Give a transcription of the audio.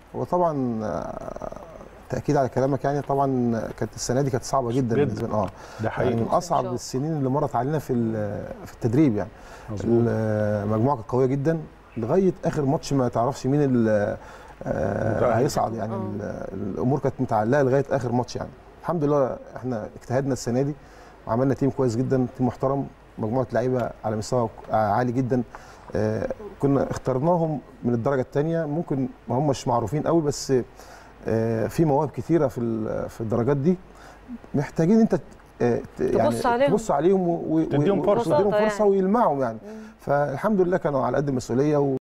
وطبعا آه، تاكيد على كلامك يعني طبعا كانت السنه دي كانت صعبه جدا جداً. بالنسبه لنا اه ده حقيقي يعني من اصعب شاء. السنين اللي مرت علينا في ال- في التدريب يعني مظبوط. المجموعه كانت قويه جدا لغايه اخر ماتش ما تعرفش مين ال- آه، متأهل. هيصعد يعني آه. ال- الامور كانت متعلقه لغايه اخر ماتش يعني الحمد لله احنا اجتهدنا السنه دي وعملنا تيم كويس جدا تيم محترم مجموعه لعيبه على مستوى عالي جدا آه، كنا اخترناهم من الدرجه الثانيه ممكن ما همش معروفين قوي بس آه، في مواهب كتيره في ال- في الدرجات دي محتاجين انت آه، ت- يعني تبص عليهم. تبص عليهم و- و- تديهم و- فرصة. وتديهم يعني. فرصه ويلمعوا يعني فالحمد لله كانوا على قد المسؤوليه